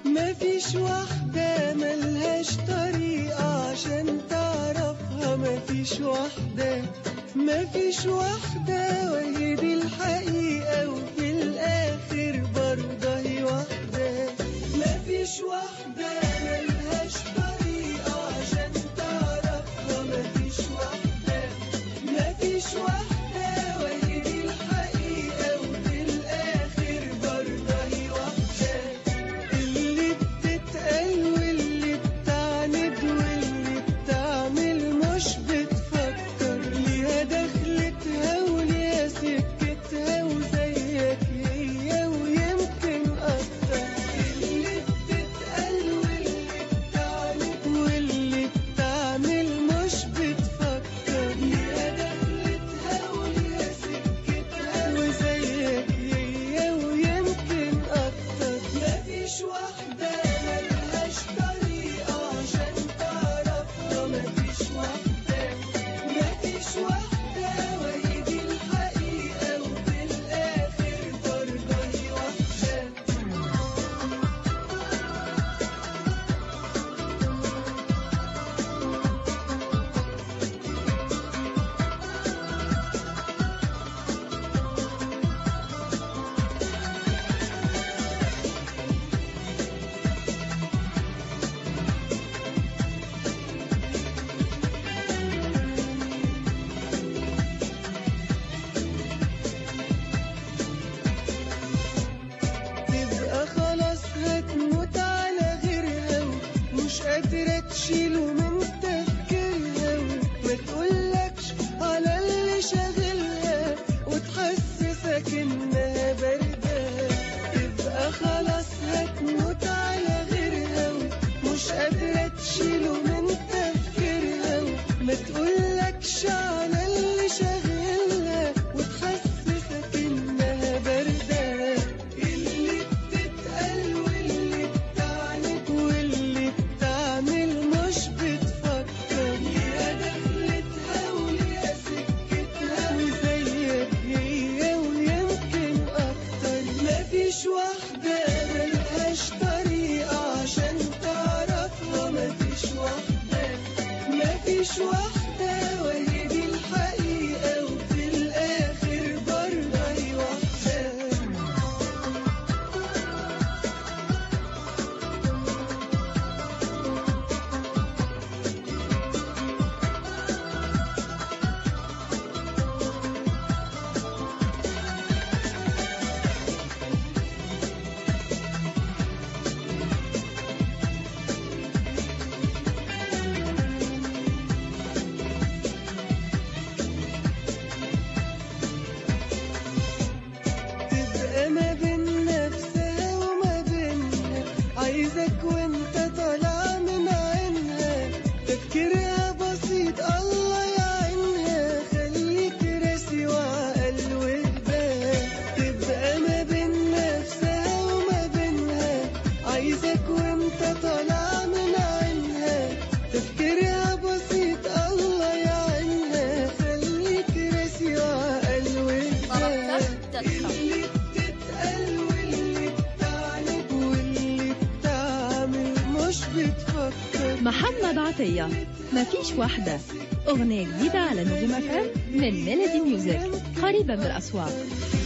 مفيش واحدة ملهاش طريقة عشان تعرفها مفيش واحدة مفيش واحدة وهي دي الحقيقة وفي الآخر برضه هي واحدة مفيش واحدة ملهاش طريقة عشان تعرفها مفيش واحدة مفيش واحدة وهي دي الحقيقة وفي الآخر برضه هي واحدة اللي بتتقال واللي بتعند واللي بتعمل مش بتفكر ليها دخلتها وليها سكتها وزيك هي ويمكن أكتر اللي بتتقال واللي بتعند واللي بتعمل مش بتفكر ليها دخلتها وليها سكتها وزيك هي ويمكن أكتر مفيش واحدة ملهاش طريقة عشان تعرفها مفيش واحدة مفيش واحدة وهي دي الحقيقة وفي الآخر برضه هي واحدة تبقى خلاص هتموت على غيرها ومش قادرة تشيله من تفكيرها وما تقولكش على اللي شاغلها وتحسسك انها باردة تبقى خلاص هتموت على غيرها ومش قادرة تشيله من تفكيرها وما تقولكش على اللي شاغلها وتحسسك انها باردة اللي بتتقال واللي بتعند واللي بتعمل مش بتفكر ليها دخلتها وليها سكتها وزيك هي ويمكن أكتر مفيش واحدة ملهاش طريقة عشان تعرفها مفيش واحدة مفيش واحدة وهي دي الحقيقة وفي الآخر برضه هي واحدة تبقى ما بين نفسها وما بينها عايزك وانت طالع من عينها تفكيرها بسيط الله يعينها خليك راسي وعقل وهدى تبقى ما بين نفسها وما بينها عايزك وانت طالع من عينها تفكيرها بسيط الله يعينها خليك راسي وعقل وهدى اللي بتتقال واللي بتعند واللي بتعمل مش بتفكر محمد عطية ما فيش واحدة أغنية جديدة على نجوم فام من ميلودي ميوزك قريبة من الأصوات